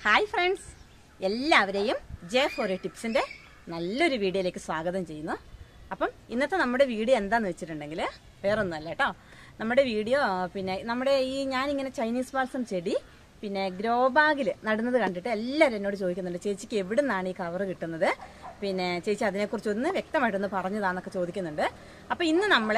hi friends എല്ലാവരെയും J four ടിപ്സിൻ്റെ നല്ലൊരു വീഡിയോയിലേക്ക് സ്വാഗതം ചെയ്യുന്നു അപ്പം ഇന്നത്തെ നമ്മുടെ വീഡിയോ എന്താന്ന് വെച്ചിട്ടുണ്ടെങ്കിൽ വേറൊന്നുമല്ല കേട്ടോ നമ്മുടെ വീഡിയോ പിന്നെ നമ്മുടെ ഈ ഞാനിങ്ങനെ ചൈനീസ് ബാൽസം ചെടി പിന്നെ ഗ്രോ ബാഗിൽ നടുന്നത് കണ്ടിട്ട് എല്ലാവരും എന്നോട് ചോദിക്കുന്നുണ്ട് ചേച്ചിക്ക് എവിടെ നിന്നാണ് ഈ കവർ കിട്ടുന്നത് പിന്നെ ചേച്ചി അതിനെക്കുറിച്ച് ഒന്ന് വ്യക്തമായിട്ടൊന്ന് പറഞ്ഞതാന്നൊക്കെ ചോദിക്കുന്നുണ്ട് അപ്പോൾ ഇന്ന് നമ്മൾ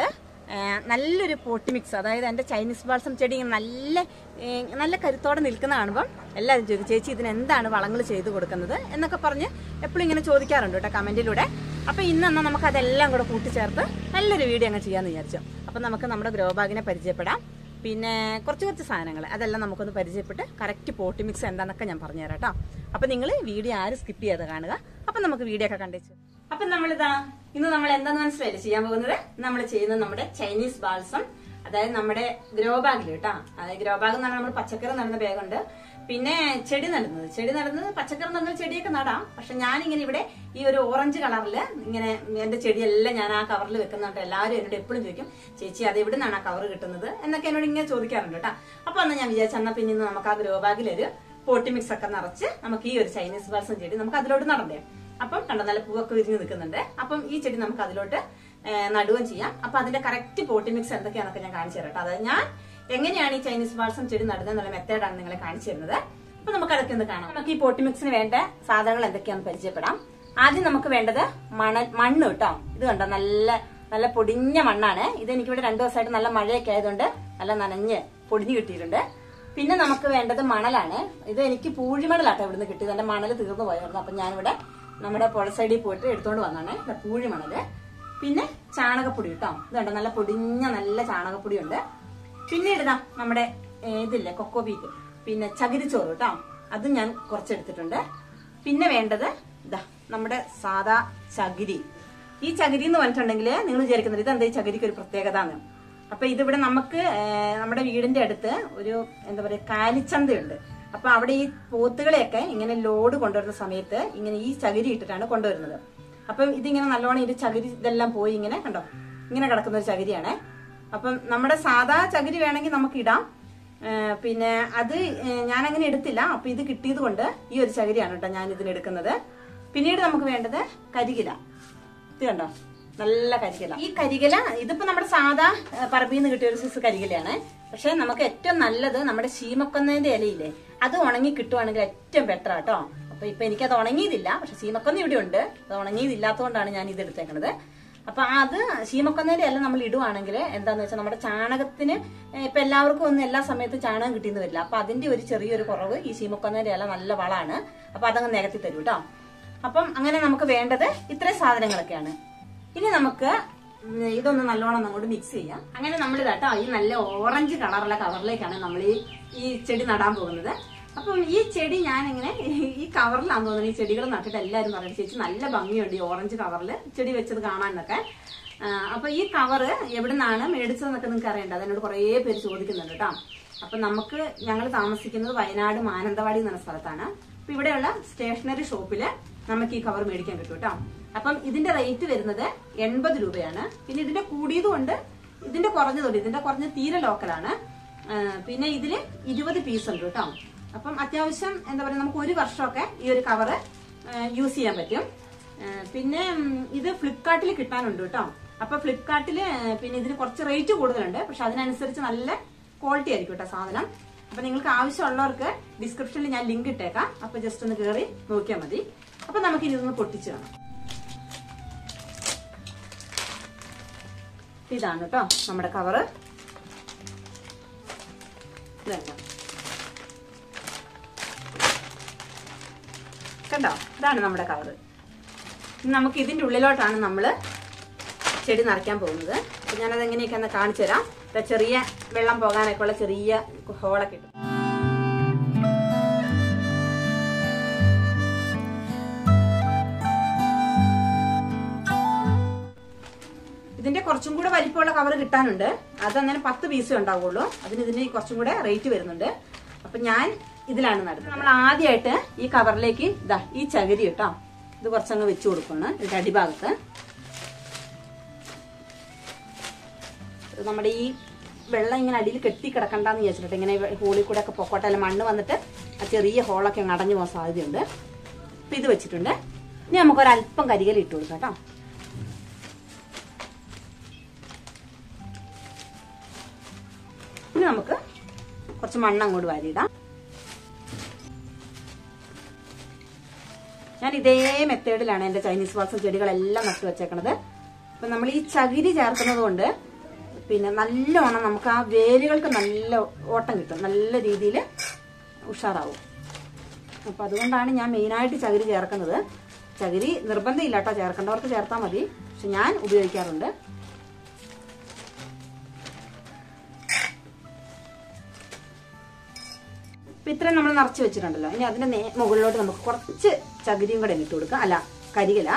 നല്ലൊരു പോട്ടി മിക്സ് അതായത് എൻ്റെ ചൈനീസ് ബാൾസം ചെടി ഇങ്ങനെ നല്ല ഏ, നല്ല കരുത്തോടെ നിൽക്കുന്ന കാണുമ്പം എല്ലാവരും ചോദിക്കും ചേച്ചി ഇതിന് എന്താണ് വളങ്ങൾ ചെയ്തു കൊടുക്കുന്നത് എന്നൊക്കെ പറഞ്ഞ് എപ്പോഴും ഇങ്ങനെ ചോദിക്കാറുണ്ട് കേട്ടോ കമൻറ്റിലൂടെ അപ്പോൾ ഇന്ന് എന്നാൽ നമുക്ക് അതെല്ലാം കൂടെ കൂട്ടിച്ചേർത്ത് നല്ലൊരു വീഡിയോ അങ്ങ് ചെയ്യാമെന്ന് വിചാരിച്ചു അപ്പം നമുക്ക് നമ്മുടെ ഗ്രോ ബാഗിനെ പരിചയപ്പെടാം പിന്നെ കുറച്ച് കുറച്ച് സാധനങ്ങൾ അതെല്ലാം നമുക്കൊന്ന് പരിചയപ്പെട്ട് കറക്റ്റ് പോട്ടി മിക്സ് എന്താണെന്നൊക്കെ ഞാൻ പറഞ്ഞുതരാം കേട്ടോ അപ്പം നിങ്ങൾ വീഡിയോ ആരും സ്കിപ്പ് ചെയ്ത് കാണുക അപ്പം നമുക്ക് വീഡിയോ ഒക്കെ കണ്ടേച്ചു അപ്പം നമ്മളിതാ ഇന്ന് നമ്മൾ എന്താന്ന് മനസ്സിലായില്ലേ ചെയ്യാൻ പോകുന്നത് നമ്മൾ ചെയ്യുന്നത് നമ്മുടെ ചൈനീസ് ബാൾസം അതായത് നമ്മുടെ ഗ്രോ ബാഗിൽ കേട്ടോ അതായത് ഗ്രോ ബാഗ് എന്ന് പറഞ്ഞാൽ നമ്മൾ പച്ചക്കറി നടുന്ന ബാഗുണ്ട് പിന്നെ ചെടി നടുന്നത് ചെടി നടുന്നത് പച്ചക്കറി നടുന്ന ചെടിയൊക്കെ നടാം പക്ഷെ ഞാനിങ്ങനെ ഇവിടെ ഈ ഒരു ഓറഞ്ച് കളറിൽ ഇങ്ങനെ എന്റെ ചെടിയെല്ലാം ഞാൻ ആ കവറിൽ വെക്കുന്നുണ്ട് എല്ലാവരും എന്നോട് എപ്പോഴും ചോദിക്കും ചേച്ചി അത് എവിടെ നിന്നാണ് ആ കവർ കിട്ടുന്നത് എന്നൊക്കെ എന്നോട് ഇങ്ങനെ ചോദിക്കാറുണ്ട് കേട്ടോ അപ്പൊ അന്ന് ഞാൻ വിചാരിച്ചു എന്നാ പിന്നെ ഇന്ന് നമുക്ക് ആ ഗ്രോ ബാഗിലൊരു പോട്ടി മിക്സ് ഒക്കെ നിറച്ച് നമുക്ക് ഈ ഒരു ചൈനീസ് ബാൽസം ചെടി നമുക്ക് അതിലോട്ട് നടണ്ടേ അപ്പം കണ്ടോ നല്ല പൂവൊക്കെ വിരിഞ്ഞ് നിൽക്കുന്നുണ്ട് അപ്പം ഈ ചെടി നമുക്ക് അതിലോട്ട് ഏഹ്, നടുകയും ചെയ്യാം അപ്പൊ അതിന്റെ കറക്റ്റ് പോട്ടി മിക്സ് എന്തൊക്കെയാണെന്നൊക്കെ ഞാൻ കാണിച്ചു തരാം കേട്ടോ അതായത് ഞാൻ എങ്ങനെയാണ് ഈ ചൈനീസ് ബാൾസം ചെടി നടുന്നത് എന്നുള്ള മെത്തേഡാണ് നിങ്ങളെ കാണിച്ചു തരുന്നത് അപ്പൊ നമുക്ക് അതൊക്കെ ഒന്ന് കാണാം നമുക്ക് ഈ പോട്ടി മിക്സിന് വേണ്ട സാധനങ്ങൾ എന്തൊക്കെയാണെന്ന് പരിചയപ്പെടാം ആദ്യം നമുക്ക് വേണ്ടത് മണൽ മണ്ണ് കേട്ടോ ഇത് കണ്ടോ നല്ല നല്ല പൊടിഞ്ഞ മണ്ണാണ് ഇത് എനിക്കിവിടെ രണ്ടു ദിവസമായിട്ട് നല്ല മഴയൊക്കെ ആയതുകൊണ്ട് നല്ല നനഞ്ഞ് പൊടിഞ്ഞു കിട്ടിയിട്ടുണ്ട് പിന്നെ നമുക്ക് വേണ്ടത് മണലാണ് ഇത് എനിക്ക് പൂഴിമണലാട്ടോ ഇവിടുന്ന് കിട്ടിയത് എന്റെ മണൽ തീർന്നു പോയായിരുന്നു അപ്പൊ ഞാനിവിടെ നമ്മുടെ പുഴ സൈഡിൽ പോയിട്ട് എടുത്തോണ്ട് വന്നാണ് ഇത് പൂഴിമണല് പിന്നെ ചാണകപ്പൊടി കേട്ടോ ഇത് കണ്ടോ നല്ല പൊടിഞ്ഞ നല്ല ചാണകപ്പൊടി ഉണ്ട് പിന്നീട് ഇതാ നമ്മുടെ ഏ, ഇതില്ലേ കൊക്കോ ബീറ്റ് പിന്നെ ചകിരിച്ചോറ് കേട്ടോ അത് ഞാൻ കുറച്ചെടുത്തിട്ടുണ്ട് പിന്നെ വേണ്ടത് ഇതാ നമ്മുടെ സാദാ ചകിരി ഈ ചകിരി എന്ന് പറഞ്ഞിട്ടുണ്ടെങ്കിൽ നിങ്ങൾ വിചാരിക്കുന്നത് ഇത് എന്താ ഈ ചകിരിക്ക് ഒരു പ്രത്യേകത എന്ന് അപ്പൊ ഇതിവിടെ നമുക്ക് ഏ, നമ്മുടെ വീടിന്റെ അടുത്ത് ഒരു എന്താ പറയാ കാലിച്ചന്തയുണ്ട് അപ്പൊ അവിടെ ഈ പോത്തുകളെയൊക്കെ ഇങ്ങനെ ലോഡ് കൊണ്ടുവരുന്ന സമയത്ത് ഇങ്ങനെ ഈ ചകിരി ഇട്ടിട്ടാണ് കൊണ്ടുവരുന്നത് അപ്പം ഇതിങ്ങനെ നല്ലോണം ഇത് ചകിരി ഇതെല്ലാം പോയി ഇങ്ങനെ കണ്ടോ ഇങ്ങനെ കിടക്കുന്ന ഒരു ചകിരിയാണേ അപ്പം നമ്മുടെ സാധാ ചകിരി വേണമെങ്കിൽ നമുക്ക് ഇടാം ഏ, പിന്നെ അത് ഏ, ഞാൻ അങ്ങനെ എടുത്തില്ല അപ്പൊ ഇത് കിട്ടിയത് കൊണ്ട് ഈ ഒരു ചകിരിയാണ് കേട്ടോ ഞാൻ ഇതിന് എടുക്കുന്നത് പിന്നീട് നമുക്ക് വേണ്ടത് കരികില ഇത് കണ്ടോ നല്ല കരികില ഈ കരികില ഇതിപ്പോ നമ്മുടെ സാധാ ഏ, പറമ്പിൽ നിന്ന് കിട്ടിയ ഒരു സിസ് കരികിലയാണ് പക്ഷെ നമുക്ക് ഏറ്റവും നല്ലത് നമ്മുടെ ശീമക്കൊന്നതിന്റെ ഇലയില്ലേ അത് ഉണങ്ങി കിട്ടുവാണെങ്കിൽ ഏറ്റവും ബെറ്റർ ആട്ടോ അപ്പൊ ഇപ്പൊ എനിക്കത് ഉണങ്ങിയതില്ല പക്ഷെ ശീമക്കൊന്ന ഇവിടെ ഉണ്ട് അത് ഉണങ്ങിയതില്ലാത്തതുകൊണ്ടാണ് ഞാൻ ഇത് എടുത്തേക്കണത് അപ്പൊ അത് ശീമക്കൊന്നേന്റെ എല്ലാം നമ്മൾ ഇടുവാണെങ്കിൽ എന്താന്ന് വെച്ചാൽ നമ്മുടെ ചാണകത്തിന് ഏ, ഇപ്പൊ എല്ലാവർക്കും ഒന്നും എല്ലാ സമയത്തും ചാണകം കിട്ടിയെന്ന് വരില്ല അപ്പൊ അതിന്റെ ഒരു ചെറിയൊരു കുറവ് ഈ ശീമക്കൊന്നേന്റെ ഇല നല്ല വളമാണ് അപ്പൊ അതങ്ങ് നികത്തി തരും കേട്ടോ അപ്പം അങ്ങനെ നമുക്ക് വേണ്ടത് ഇത്രയും സാധനങ്ങളൊക്കെയാണ് ഇനി നമുക്ക് ഉം ഇതൊന്ന് നല്ലോണം അങ്ങോട്ട് മിക്സ് ചെയ്യാം അങ്ങനെ നമ്മൾ ഇതാട്ടോ ഈ നല്ല ഓറഞ്ച് കളറുള്ള കവറിലേക്കാണ് നമ്മൾ ഈ ഈ ചെടി നടാൻ പോകുന്നത് അപ്പം ഈ ചെടി ഞാൻ ഇങ്ങനെ ഈ കവറിലാന്ന് തോന്നുന്നത് ഈ ചെടികൾ നട്ടിട്ട് എല്ലാവരും പറയുന്നത് ചേച്ചി നല്ല ഭംഗിയുണ്ട് ഈ ഓറഞ്ച് കവറിൽ ചെടി വെച്ചത് കാണാനൊക്കെ ആ, അപ്പൊ ഈ കവറ് എവിടെ നിന്നാണ് മേടിച്ചതെന്നൊക്കെ നിങ്ങൾക്ക് അറിയണ്ട അതിനോട് കുറേ പേര് ചോദിക്കുന്നുണ്ട് കേട്ടോ അപ്പൊ നമുക്ക് ഞങ്ങൾ താമസിക്കുന്നത് വയനാട് മാനന്തവാടി എന്ന സ്ഥലത്താണ് അപ്പൊ ഇവിടെയുള്ള സ്റ്റേഷനറി ഷോപ്പില് നമുക്ക് ഈ കവർ മേടിക്കാൻ കിട്ടും കേട്ടോ അപ്പം ഇതിന്റെ റേറ്റ് വരുന്നത് എൺപത് രൂപയാണ് പിന്നെ ഇതിന്റെ കൂടിയതും ഉണ്ട് ഇതിന്റെ കുറഞ്ഞതുണ്ട് ഇതിന്റെ കുറഞ്ഞ തീരെ ലോക്കലാണ് ആ, പിന്നെ ഇതില് ഇരുപത് പീസ് ഉണ്ട് കേട്ടോ അപ്പം അത്യാവശ്യം എന്താ പറയുക നമുക്ക് ഒരു വർഷമൊക്കെ ഈ ഒരു കവറ് യൂസ് ചെയ്യാൻ പറ്റും ആ, പിന്നെ ഉം, ഇത് ഫ്ലിപ്കാർട്ടിൽ കിട്ടാനുണ്ട് കേട്ടോ അപ്പൊ ഫ്ലിപ്കാർട്ടിൽ പിന്നെ ഇതിന് കുറച്ച് റേറ്റ് കൂടുതലുണ്ട് പക്ഷെ അതിനനുസരിച്ച് നല്ല ക്വാളിറ്റി ആയിരിക്കും കേട്ടോ സാധനം അപ്പൊ നിങ്ങൾക്ക് ആവശ്യമുള്ളവർക്ക് ഡിസ്ക്രിപ്ഷനിൽ ഞാൻ ലിങ്ക് ഇട്ടേക്കാം അപ്പൊ ജസ്റ്റ് ഒന്ന് കയറി നോക്കിയാൽ മതി അപ്പൊ നമുക്ക് ഇനി ഇതൊന്ന് പൊട്ടിച്ചു കാണാം ഇതാണ് കേട്ടോ നമ്മുടെ കവറ് ഇതല്ല കണ്ടോ ഇതാണ് നമ്മുടെ കവറ് ഇനി നമുക്ക് ഇതിന്റെ ഉള്ളിലോട്ടാണ് നമ്മൾ ചെടി നിറയ്ക്കാൻ പോകുന്നത് അപ്പൊ ഞാനത് എങ്ങനെയൊക്കെയാന്ന് കാണിച്ചു തരാം ദാ ചെറിയ വെള്ളം പോകാനൊക്കെ ഉള്ള ചെറിയ ഹോളൊക്കെ ഇട്ടു ഇതിന്റെ കുറച്ചും കൂടെ വലിപ്പമുള്ള കവർ കിട്ടാനുണ്ട് അത് അങ്ങനെ പത്ത് പീസേ ഉണ്ടാവുള്ളൂ അതിന് ഇതിന് കുറച്ചും കൂടെ റേറ്റ് വരുന്നുണ്ട് അപ്പൊ ഞാൻ ഇതിലാണ് നടുന്നത് നമ്മൾ ആദ്യമായിട്ട് ഈ കവറിലേക്ക് ഇതാ ഈ ചകിരി കേട്ടോ ഇത് കുറച്ചങ്ങ് വെച്ചു കൊടുക്കുന്നു ഇതിന്റെ അടിഭാഗത്ത് ഇത് നമ്മുടെ ഈ വെള്ളം ഇങ്ങനെ അടിയിൽ കെട്ടി കിടക്കണ്ടെന്ന് വിചാരിച്ചിട്ട് ഇങ്ങനെ ഹോളിൽ കൂടെ ഒക്കെ പൊക്കോട്ടെ അല്ല മണ്ണ് വന്നിട്ട് ആ ചെറിയ ഹോളൊക്കെ അങ്ങ് അടഞ്ഞു പോകാൻ സാധ്യതയുണ്ട് അപ്പൊ ഇത് വെച്ചിട്ടുണ്ട് ഇനി നമുക്ക് ഒരല്പം കരികൽ ഇട്ട് കൊടുക്കാം കേട്ടോ ഇനി നമുക്ക് കുറച്ച് മണ്ണ് അങ്ങോട്ട് വാരിയിടാം ഞാൻ ഇതേ മെത്തേഡിലാണ് എന്റെ ചൈനീസ് വാസം ചെടികളെല്ലാം നട്ടു വെച്ചേക്കണത് അപ്പൊ നമ്മൾ ഈ ചകിരി ചേർക്കുന്നത് കൊണ്ട് പിന്നെ നല്ലോണം നമുക്ക് ആ വേരുകൾക്ക് നല്ല ഓട്ടം കിട്ടും നല്ല രീതിയിൽ ഉഷാറാവും അപ്പൊ അതുകൊണ്ടാണ് ഞാൻ മെയിനായിട്ട് ചകിരി ചേർക്കുന്നത് ചകിരി നിർബന്ധമില്ല കേട്ടോ ചേർക്കേണ്ടവർക്ക് ചേർത്താൽ മതി പക്ഷെ ഞാൻ ഉപയോഗിക്കാറുണ്ട് ഇപ്പൊ ഇത്രയും നമ്മൾ നിറച്ച് വെച്ചിട്ടുണ്ടല്ലോ ഇനി അതിന്റെ നേ- മുകളിലോട്ട് നമുക്ക് കുറച്ച് ചകിരിയും കൂടെ ഇട്ട് കൊടുക്കാം അല്ല കരികല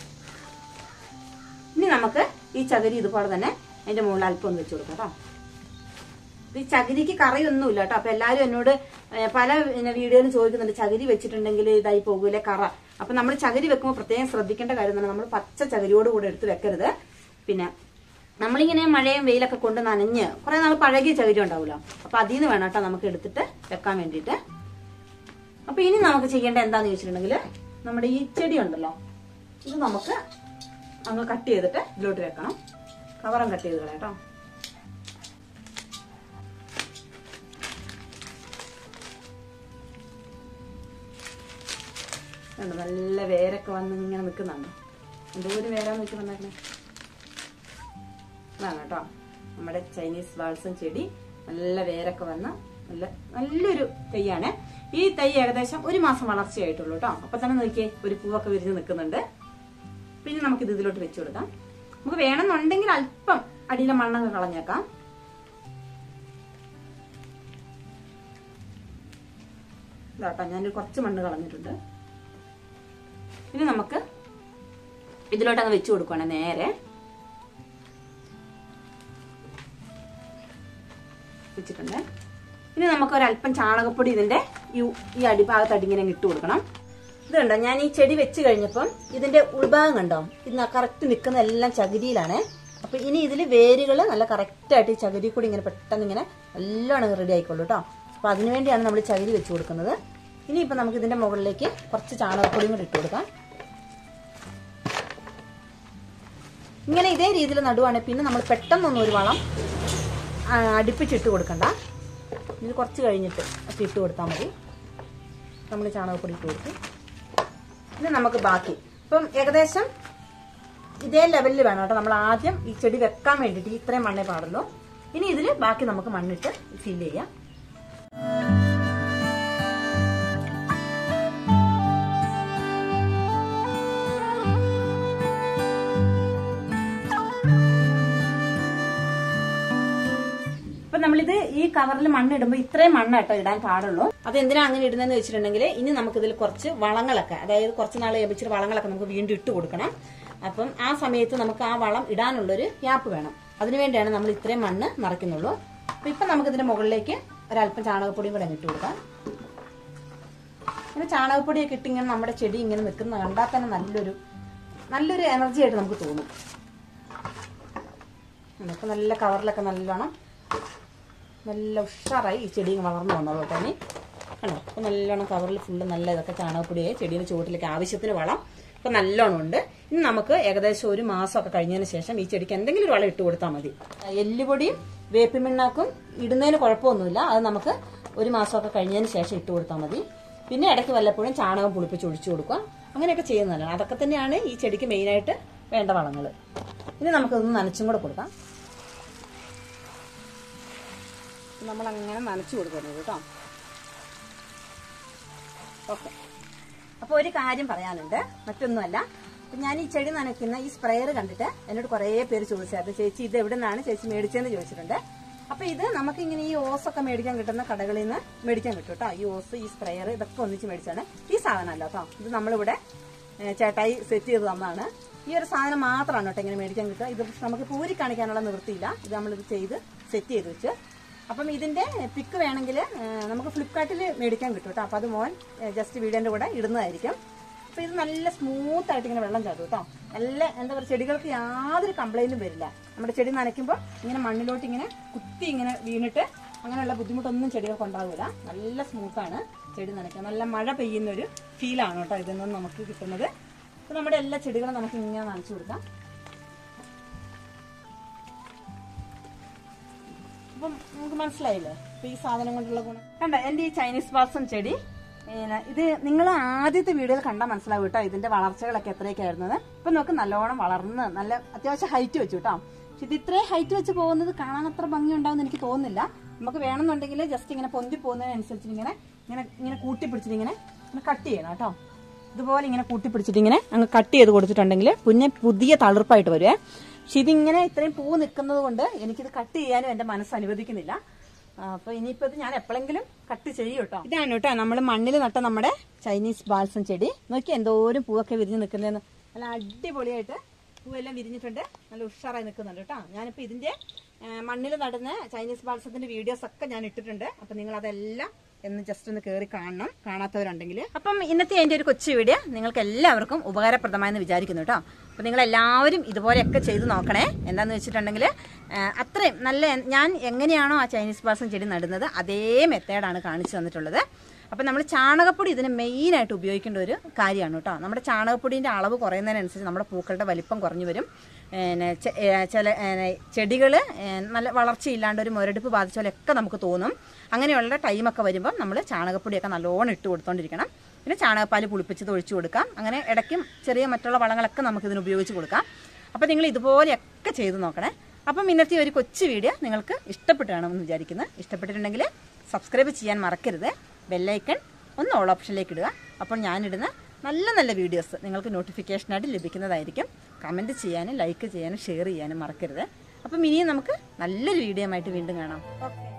ഇനി നമുക്ക് ഈ ചകിരി ഇതുപോലെ തന്നെ അതിന്റെ മുകളിൽ അല്പം ഒന്ന് വെച്ച് കൊടുക്കാം കേട്ടോ ഈ ചകിരിക്ക് കറയൊന്നുമില്ല കേട്ടോ അപ്പൊ എല്ലാവരും എന്നോട് ഏ, പല പിന്നെ വീഡിയോയിലും ചോദിക്കുന്നുണ്ട് ചകിരി വെച്ചിട്ടുണ്ടെങ്കിൽ ഇതായി പോകൂലേ കറ അപ്പൊ നമ്മൾ ചകിരി വെക്കുമ്പോൾ പ്രത്യേകം ശ്രദ്ധിക്കേണ്ട കാര്യം തന്നെ നമ്മൾ പച്ച ചകിരിയോട് കൂടെ എടുത്ത് വെക്കരുത് പിന്നെ നമ്മളിങ്ങനെ മഴയും വെയിലൊക്കെ കൊണ്ട് നനഞ്ഞ് കുറെ നാൾ പഴകിയ ചകിരി ഉണ്ടാവുമല്ലോ അപ്പൊ അതിൽ നിന്ന് വേണം കേട്ടോ നമുക്ക് എടുത്തിട്ട് വെക്കാൻ വേണ്ടിയിട്ട് അപ്പൊ ഇനി നമുക്ക് ചെയ്യേണ്ട എന്താന്ന് ചോദിച്ചിട്ടുണ്ടെങ്കിൽ നമ്മുടെ ഈ ചെടി ഉണ്ടല്ലോ ഇത് നമുക്ക് അങ്ങ് കട്ട് ചെയ്തിട്ട് ഇതിലോട്ട് വെക്കണം കവറും കട്ട് ചെയ്ത് കളയാം കേട്ടോ കണ്ടോ നല്ല വേരൊക്കെ വന്ന് ഇങ്ങനെ നിൽക്കുന്നുണ്ട് എന്തോ ഒരു വേരാന്ന് വെച്ച് വന്നേക്കണേ ഇതാണ് കേട്ടോ നമ്മുടെ ചൈനീസ് വാൾസം ചെടി നല്ല വേരൊക്കെ വന്ന് നല്ല നല്ലൊരു തൈയാണ് ഈ തൈ ഏകദേശം ഒരു മാസം വളർച്ചയായിട്ടുള്ളൂ കേട്ടോ അപ്പൊ തന്നെ നോക്കിയേ ഒരു പൂവൊക്കെ വിരിഞ്ഞ് നിൽക്കുന്നുണ്ട് പിന്നെ നമുക്ക് ഇത് ഇതിലോട്ട് വെച്ചു കൊടുക്കാം നമുക്ക് വേണമെന്നുണ്ടെങ്കിൽ അല്പം അടിയിലെ മണ്ണൊക്കെ കളഞ്ഞേക്കാം ഇതാട്ടോ ഞാൻ കുറച്ച് മണ്ണ് കളഞ്ഞിട്ടുണ്ട് ഇനി നമുക്ക് ഇതിലോട്ട് അങ്ങ് വെച്ചു കൊടുക്കുവാണ് നേരെ വെച്ചിട്ടുണ്ട് ഇനി നമുക്ക് ഒരല്പം ചാണകപ്പൊടി ഇതിന്റെ ഈ ഈ അടിഭാഗത്തായിട്ട് ഇങ്ങനെ അങ്ങ് ഇട്ട് കൊടുക്കണം ഇത് കണ്ടോ ഞാൻ ഈ ചെടി വെച്ച് കഴിഞ്ഞപ്പം ഇതിന്റെ ഉൾഭാഗം കണ്ടോ ഇത് കറക്റ്റ് നിൽക്കുന്ന എല്ലാം ചകിരിയിലാണ് അപ്പൊ ഇനി ഇതിൽ വേരുകൾ നല്ല കറക്റ്റ് ആയിട്ട് ഈ ചകിരി കൂടി ഇങ്ങനെ പെട്ടെന്ന് ഇങ്ങനെ നല്ലോണം റെഡി ആയിക്കോളൂ കേട്ടോ അപ്പൊ അതിനുവേണ്ടിയാണ് നമ്മൾ ചകിരി വെച്ച് കൊടുക്കുന്നത് ഇനിയിപ്പോ നമുക്ക് ഇതിന്റെ മുകളിലേക്ക് കുറച്ച് ചാണകപ്പൊടിയും കൂടി ഇട്ട് കൊടുക്കാം ഇങ്ങനെ ഇതേ രീതിയിൽ നടുവാണെങ്കിൽ പിന്നെ നമ്മൾ പെട്ടെന്നൊന്നും ഒരു വളം ആ, അടുപ്പിച്ചിട്ട് കൊടുക്കണ്ട ഇത് കുറച്ച് കഴിഞ്ഞിട്ട് ഒക്കെ ഇട്ട് കൊടുത്താൽ മതി നമ്മൾ ചാണകപ്പൊടി ഇട്ട് കൊടുക്കും ഇനി നമുക്ക് ബാക്കി ഇപ്പം ഏകദേശം ഇതേ ലെവലിൽ വേണം കേട്ടോ നമ്മൾ ആദ്യം ഈ ചെടി വെക്കാൻ വേണ്ടിയിട്ട് ഈ ഇത്രയും മണ്ണേ പാടുള്ളൂ ഇനി ഇതിൽ ബാക്കി നമുക്ക് മണ്ണിട്ട് ഫില്ല് ചെയ്യാം അപ്പൊ നമ്മളിത് ഈ കവറിൽ മണ്ണ് ഇടുമ്പോൾ ഇത്രയും മണ്ണ് കേട്ടോ ഇടാൻ പാടുള്ളൂ അത് എന്തിനാ അങ്ങനെ ഇടുന്നതെന്ന് വെച്ചിട്ടുണ്ടെങ്കിൽ ഇനി നമുക്ക് ഇതിൽ കുറച്ച് വളങ്ങളൊക്കെ അതായത് കുറച്ച് നാൾ ലഭിച്ചിട്ട് വളങ്ങളൊക്കെ നമുക്ക് വീണ്ടും ഇട്ട് കൊടുക്കണം അപ്പം ആ സമയത്ത് നമുക്ക് ആ വളം ഇടാനുള്ളൊരു ഗ്യാപ്പ് വേണം അതിനുവേണ്ടിയാണ് നമ്മൾ ഇത്രയും മണ്ണ് നിറയ്ക്കുന്നുള്ളൂ അപ്പൊ ഇപ്പൊ നമുക്ക് ഇതിന്റെ മുകളിലേക്ക് ഒരല്പം ചാണകപ്പൊടിയും കൂടെ അങ്ങ് ഇട്ട് കൊടുക്കാം ഇങ്ങനെ ചാണകപ്പൊടിയൊക്കെ ഇട്ട് ഇങ്ങനെ നമ്മുടെ ചെടി ഇങ്ങനെ നിൽക്കുന്ന കണ്ടാൽ തന്നെ നല്ലൊരു നല്ലൊരു എനർജി ആയിട്ട് നമുക്ക് തോന്നും നമുക്ക് നല്ല കവറിലൊക്കെ നല്ലോണം നല്ല ഉഷാറായി ഈ ചെടി ഇങ്ങ് വളർന്നു വന്നോളൂ കേട്ടോ ഇനി കണ്ടോ അപ്പൊ നല്ലോണം കവറിൽ ഫുള്ള് നല്ല ഇതൊക്കെ ചാണകപ്പൊടിയായി ചെടീൻ്റെ ചുവട്ടിലേക്ക് ആവശ്യത്തിന് വളം ഇപ്പൊ നല്ലോണം ഉണ്ട് ഇനി നമുക്ക് ഏകദേശം ഒരു മാസമൊക്കെ കഴിഞ്ഞതിന് ശേഷം ഈ ചെടിക്ക് എന്തെങ്കിലും ഒരു വളം ഇട്ട് കൊടുത്താൽ മതി എല്ലുപൊടിയും വേപ്പിമിണ്ണാക്കും ഇടുന്നതിന് കുഴപ്പമൊന്നുമില്ല അത് നമുക്ക് ഒരു മാസമൊക്കെ കഴിഞ്ഞതിന് ശേഷം ഇട്ട് കൊടുത്താൽ മതി പിന്നെ ഇടയ്ക്ക് വല്ലപ്പോഴും ചാണകം പുളിപ്പിച്ച് ഒഴിച്ചു കൊടുക്കുക അങ്ങനെയൊക്കെ ചെയ്യുന്നതല്ല അതൊക്കെ തന്നെയാണ് ഈ ചെടിക്ക് മെയിനായിട്ട് വേണ്ട വളങ്ങൾ ഇനി നമുക്കൊന്ന് നനച്ചും കൂടെ കൊടുക്കാം നമ്മൾ അങ്ങനെ നനച്ചു കൊടുക്കുന്നത് കേട്ടോ ഓക്കെ അപ്പോൾ ഒരു കാര്യം പറയാനുണ്ട് മറ്റൊന്നുമല്ല അപ്പൊ ഞാൻ ഈ ചെടി നനയ്ക്കുന്ന ഈ സ്പ്രെയർ കണ്ടിട്ട് എന്നോട് കുറേ പേര് ചോദിച്ചായിരുന്നു ചേച്ചി ഇത് എവിടെ നിന്നാണ് ചേച്ചി മേടിച്ചതെന്ന് ചോദിച്ചിട്ടുണ്ട് അപ്പൊ ഇത് നമുക്ക് ഇങ്ങനെ ഈ ഓസൊക്കെ മേടിക്കാൻ കിട്ടുന്ന കടകളിൽ നിന്ന് മേടിക്കാൻ കിട്ടും കേട്ടോ ഈ ഓസ് ഈ സ്പ്രെയർ ഇതൊക്കെ ഒന്നിച്ച് മേടിച്ചാണ് ഈ സാധനമല്ല കേട്ടോ ഇത് നമ്മളിവിടെ ഏ, ചേട്ടായി സെറ്റ് ചെയ്ത് തന്നതാണ് ഈ ഒരു സാധനം മാത്രമാണ് കേട്ടോ ഇങ്ങനെ മേടിക്കാൻ കിട്ടുക ഇത് നമുക്ക് പൂരി കാണിക്കാനുള്ള നിവൃത്തിയില്ല ഇത് നമ്മളിത് ചെയ്ത് സെറ്റ് ചെയ്ത് വെച്ച് അപ്പം ഇതിന്റെ പിക്ക് വേണമെങ്കിൽ നമുക്ക് ഫ്ലിപ്കാർട്ടിൽ മേടിക്കാൻ കിട്ടും കേട്ടോ അപ്പം അത് മോൻ ജസ്റ്റ് വീഡിയോന്റെ കൂടെ ഇടുന്നതായിരിക്കും അപ്പൊ ഇത് നല്ല സ്മൂത്ത് ആയിട്ട് ഇങ്ങനെ വെള്ളം ചാടും കേട്ടോ നല്ല എന്താ പറയുക ചെടികൾക്ക് യാതൊരു കംപ്ലൈന്റും വരില്ല നമ്മുടെ ചെടി നനയ്ക്കുമ്പോൾ ഇങ്ങനെ മണ്ണിലോട്ട് ഇങ്ങനെ കുത്തി ഇങ്ങനെ വീണിട്ട് അങ്ങനെയുള്ള ബുദ്ധിമുട്ടൊന്നും ചെടികൾക്ക് ഉണ്ടാവില്ല നല്ല സ്മൂത്താണ് ചെടി നനയ്ക്കാൻ നല്ല മഴ പെയ്യുന്ന ഒരു ഫീലാണ് കേട്ടോ ഇതിൽ നിന്ന് നമുക്ക് കിട്ടുന്നത് അപ്പോൾ നമ്മുടെ എല്ലാ ചെടികളും നമുക്ക് ഇങ്ങനെ നനച്ചു കൊടുക്കാം അപ്പം നമുക്ക് മനസ്സിലായില്ലേ ഇപ്പൊ ഈ സാധനം കൊണ്ടുള്ള ഗുണം കണ്ട എന്റെ ഈ ചൈനീസ് ബാസം ചെടി പിന്നെ ഇത് നിങ്ങൾ ആദ്യത്തെ വീഡിയോയിൽ കണ്ടാൽ മനസ്സിലാവും കേട്ടോ ഇതിന്റെ വളർച്ചകളൊക്കെ എത്രയൊക്കെ ആയിരുന്നത് ഇപ്പൊ നമുക്ക് നല്ലോണം വളർന്ന് നല്ല അത്യാവശ്യം ഹൈറ്റ് വെച്ചു കേട്ടോ പക്ഷെ ഇത് ഇത്രയും ഹൈറ്റ് വെച്ച് പോകുന്നത് കാണാൻ അത്ര ഭംഗി ഉണ്ടാവും എനിക്ക് തോന്നുന്നില്ല നമുക്ക് വേണമെന്നുണ്ടെങ്കിൽ ജസ്റ്റ് ഇങ്ങനെ പൊന്തി പോകുന്നതിനനുസരിച്ച് ഇങ്ങനെ ഇങ്ങനെ ഇങ്ങനെ കൂട്ടിപ്പിടിച്ചിട്ട് ഇങ്ങനെ ഇങ്ങനെ കട്ട് ചെയ്യണം കേട്ടോ ഇതുപോലെ ഇങ്ങനെ കൂട്ടിപ്പിടിച്ചിട്ട് ഇങ്ങനെ അങ്ങ് കട്ട് ചെയ്ത് കൊടുത്തിട്ടുണ്ടെങ്കിൽ പിന്നെ പുതിയ തളിർപ്പായിട്ട് വരുവേ പക്ഷെ ഇതിങ്ങനെ ഇത്രയും പൂ നിൽക്കുന്നത് കൊണ്ട് എനിക്കിത് കട്ട് ചെയ്യാനും എന്റെ മനസ്സ് അനുവദിക്കുന്നില്ല ആ, അപ്പൊ ഇനിയിപ്പോ ഇത് ഞാൻ എപ്പോഴെങ്കിലും കട്ട് ചെയ്യും കേട്ടോ ഇതാണ് കേട്ടോ നമ്മൾ മണ്ണിൽ നട്ട നമ്മുടെ ചൈനീസ് ബാൽസം ചെടി നോക്കി എന്തോരം പൂവൊക്കെ വിരിഞ്ഞ് നിൽക്കുന്നതെന്ന് നല്ല അടിപൊളിയായിട്ട് പൂവെല്ലാം വിരിഞ്ഞിട്ടുണ്ട് നല്ല ഉഷാറായി നിൽക്കുന്നുണ്ട് കേട്ടോ ഞാനിപ്പോ ഇതിന്റെ മണ്ണിൽ നടുന്ന ചൈനീസ് ബാൽസത്തിന്റെ വീഡിയോസ് ഒക്കെ ഞാൻ ഇട്ടിട്ടുണ്ട് അപ്പൊ നിങ്ങൾ അതെല്ലാം എന്ന് ജസ്റ്റ് ഒന്ന് കയറി കാണണം കാണാത്തവരുണ്ടെങ്കിൽ അപ്പം ഇന്നത്തെ എൻ്റെ ഒരു കൊച്ചു വീഡിയോ നിങ്ങൾക്ക് എല്ലാവർക്കും ഉപകാരപ്രദമായെന്ന് വിചാരിക്കുന്നു കേട്ടോ അപ്പം നിങ്ങൾ എല്ലാവരും ഇതുപോലെയൊക്കെ ചെയ്ത് നോക്കണേ എന്താണെന്ന് വെച്ചിട്ടുണ്ടെങ്കിൽ അത്രയും നല്ല ഞാൻ എങ്ങനെയാണോ ആ ചൈനീസ് ബാസം ചെടി നടുന്നത് അതേ മെത്തേഡാണ് കാണിച്ചു തന്നിട്ടുള്ളത് അപ്പം നമ്മൾ ചാണകപ്പൊടി ഇതിന് മെയിനായിട്ട് ഉപയോഗിക്കേണ്ട ഒരു കാര്യമാണ് കേട്ടോ നമ്മുടെ ചാണകപ്പൊടിൻ്റെ അളവ് കുറയുന്നതിനനുസരിച്ച് നമ്മുടെ പൂക്കളുടെ വലിപ്പം കുറഞ്ഞു വരും പിന്നെ ചെ- ഏ, ചില ചെടികൾ നല്ല വളർച്ചയില്ലാണ്ട് ഒരു മുരടിപ്പ് ബാധിച്ച പോലെയൊക്കെ നമുക്ക് തോന്നും അങ്ങനെയുള്ള ടൈമൊക്കെ വരുമ്പോൾ നമ്മൾ ചാണകപ്പൊടിയൊക്കെ നല്ലോണം ഇട്ട് കൊടുത്തോണ്ടിരിക്കണം പിന്നെ ചാണകപ്പാൽ പുളിപ്പിച്ചത് ഒഴിച്ചു കൊടുക്കാം അങ്ങനെ ഇടയ്ക്കും ചെറിയ മറ്റുള്ള വളങ്ങളൊക്കെ നമുക്ക് ഇതിന് ഉപയോഗിച്ച് കൊടുക്കാം അപ്പോൾ നിങ്ങൾ ഇതുപോലെയൊക്കെ ചെയ്ത് നോക്കണേ അപ്പം ഇന്നത്തെ ഒരു കൊച്ചു വീഡിയോ നിങ്ങൾക്ക് ഇഷ്ടപ്പെട്ടു കാണുമെന്ന് വിചാരിക്കുന്നു ഇഷ്ടപ്പെട്ടിട്ടുണ്ടെങ്കിൽ സബ്സ്ക്രൈബ് ചെയ്യാൻ മറക്കരുത് ബെല്ലൈക്കൺ ഒന്ന് ഓൾ ഓപ്ഷനിലേക്ക് ഇടുക അപ്പോൾ ഞാനിടുന്ന നല്ല നല്ല വീഡിയോസ് നിങ്ങൾക്ക് നോട്ടിഫിക്കേഷനായിട്ട് ലഭിക്കുന്നതായിരിക്കും കമൻറ്റ് ചെയ്യാനും ലൈക്ക് ചെയ്യാനും ഷെയർ ചെയ്യാനും മറക്കരുത് അപ്പം ഇനിയും നമുക്ക് നല്ലൊരു വീഡിയോ ആയിട്ട് വീണ്ടും കാണാം ഓക്കെ